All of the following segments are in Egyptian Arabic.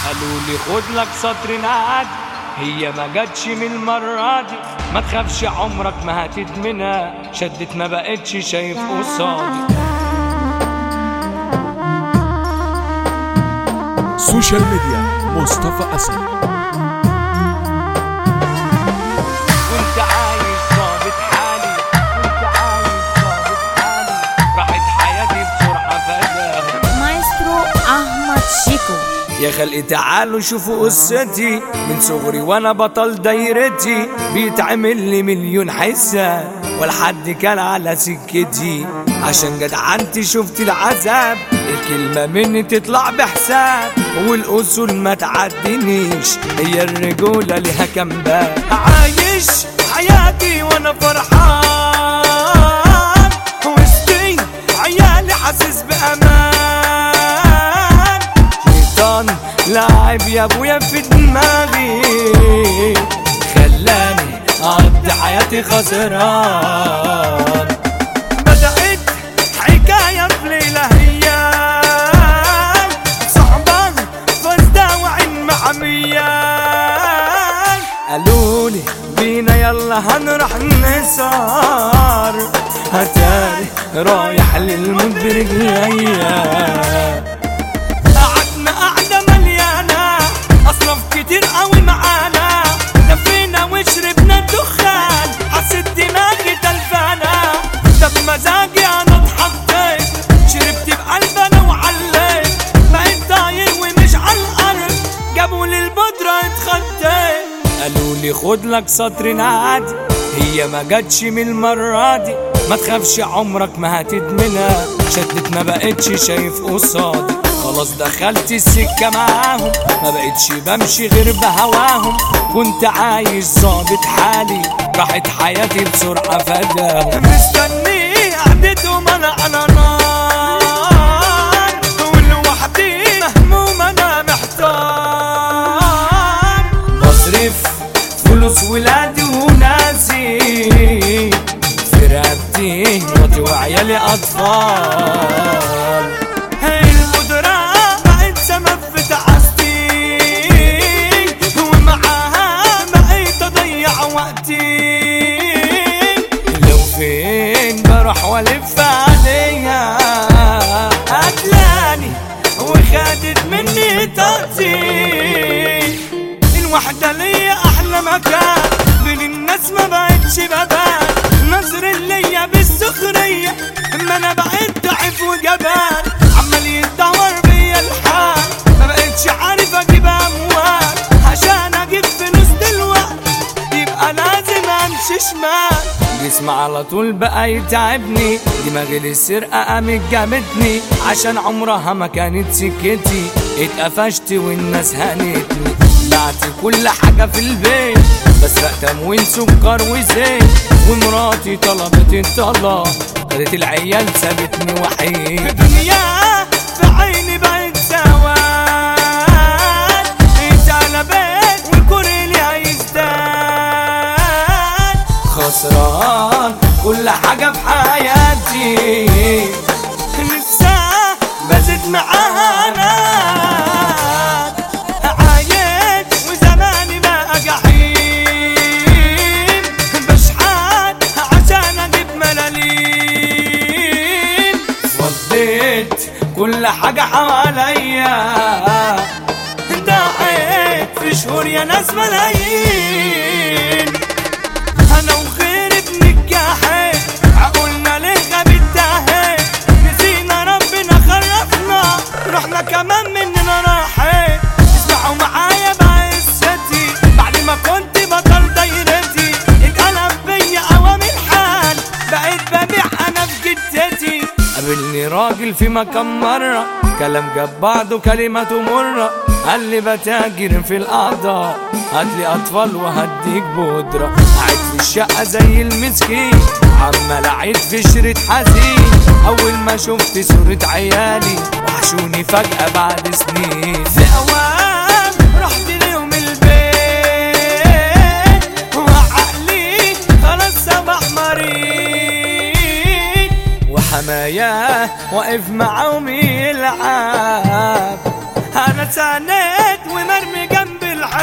قالوا لي خد لك سطر نعاد هي ما جاتش من المرة دي ما تخافش عمرك ما هتدمنها شدت ما بقتش شايف قصادي سوشيال ميديا مصطفى أسد وانت عايش ظابط حالي وانت عايش ظابط حالي راحت حياتي بسرعة فجأة مايسترو أحمد شيكو يا خلقي تعالوا شوفوا قصتي من صغري وانا بطل دايرتي بيتعمل لي مليون حسة ولا حد كان على سكتي عشان جدعنتي شفت العذاب الكلمة مني تطلع بحساب والأصول ما تعدينيش هي الرجولة ليها كام باب عايش حياتي وانا فرحان وسطي عيالي حاسس بأمان شيطان لاعب يا ابويا في دماغي خلاني اقضي حياتي خسران بدأت حكاية في ليلة هي صعبة فازدة وعين معمية قالولي بينا يلا هنروح نسهر هتاري رايح للموت برجليا قعدنا قعدة مليانة أصناف كتير قوي معانا لفينا وشربنا الدخان حسيت دماغي تلفانة ده بمزاجي أنا اتحطيت شربت بقلب أنا وعليت بقيت طاير ومش على الأرض جابوا لي البودرة اتخديت قالوا لي خد لك سطر نعادي هي ما جاتش من المرة دي ما تخافش عمرك ما هتدمنها شدت ما بقتش شايف قصادي خلاص دخلت السكة معاهم ما بقتش بمشي غير بهواهم كنت عايش ظابط حالي راحت حياتي بسرعة فجأة مستني قعدتهم انا على نار ولوحدي مهموم انا محتار بصرف فلوس ولادي وناسي في رقبتي مراتي وعيالي اطفال هي القدرة بقت سبب في تعاستي ومعاها بقيت اضيع وقتي لو فين بروح والف عليها هتلاني وخدت مني طاقتي الوحدة ليا أحلى مكان بين الناس ما بقتش ببان نظر ليا بالسخرية ما أنا بقيت ضعيف وجبان عمال يتدور بيا الحال ما بقتش عارف أجيب أموال عشان أجيب فلوس دلوقتي يبقى لازم أمشي شمال جسمي على طول بقى يتعبني دماغي للسرقة قامت جابتني عشان عمرها ما كانت سكتي اتقفشت والناس هانتني بعت كل حاجة في البيت بسرق تموين سكر وزيت ومراتي طلبت الطلاق خدت العيال سابتني وحيد الدنيا في عيني بقت سواد انت على بيت والكل لي هيزداد خسران كل حاجة في حياتي نفسها بزت معانا عايش وزماني بقى جحيم بشحات عشان اجيب ملاليم فضيت كل حاجة حواليا ضاعت في شهور يا ناس ملايين انا وغيري بنجاحي عقولنا ليه غابت تاهي نسينا ربنا خرفنا رحنا كمان مننا راحت اسمعوا معايا بقى قصتي بعد ما كنت بطل دايرتي اتقلب بيا قوام الحال بقيت ببيع انا في جدتي قابلني راجل في مكان مرة كلام جاب بعضه كلمته مرة قال لي بتاجر في الأعضاء هات لي أطفال وهديك بودرة قاعد في الشقة زي المسكين عمال أعيد في شريط حزين أول ما شفت صورة عيالي وحشوني فجأة بعد سنين في أوام رحت ليهم البيت وعقلي خلاص صبح مريض وحماياه واقف معاهم يلعب انا سنيت ومرمي جنب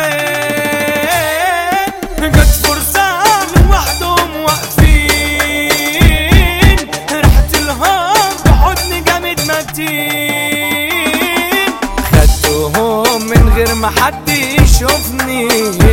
الحيط جت فرصة لوحدهم واقفين رحت لهم بحضن جامد متين خدتهم من غير ما حد يشوفني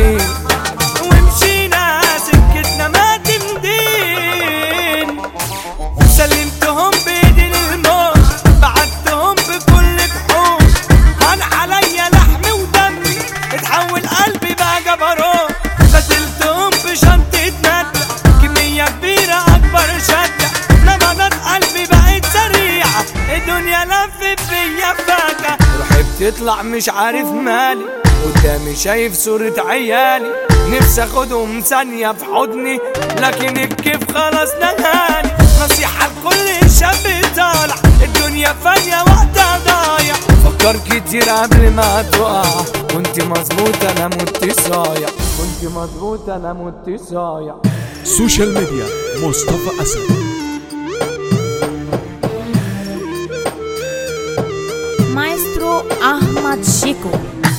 ومشينا سكتنا ما تمدين سلمتهم بايدي للموت بعدتهم بكل بحوم هان عليا لحمي ودمي اتحول قلبي بقى جبروت غسلتهم بشنطة ندى كمية كبيرة أكبر شدة نبضات قلبي بقت سريعة الدنيا لفت فيا فجأة روحي بتطلع مش عارف مالي قدامي شايف صورة عيالي نفسي اخدهم ثانية في حضني لكن الكيف خلاص نهاني نصيحة لكل شاب طالع الدنيا فانية وقتها ضايع فكر كتير قبل ما تقع كنت مظبوط انا مت صايع كنت مظبوط انا مت صايع سوشيال ميديا مصطفى أسد Maestro Ahmad Chico.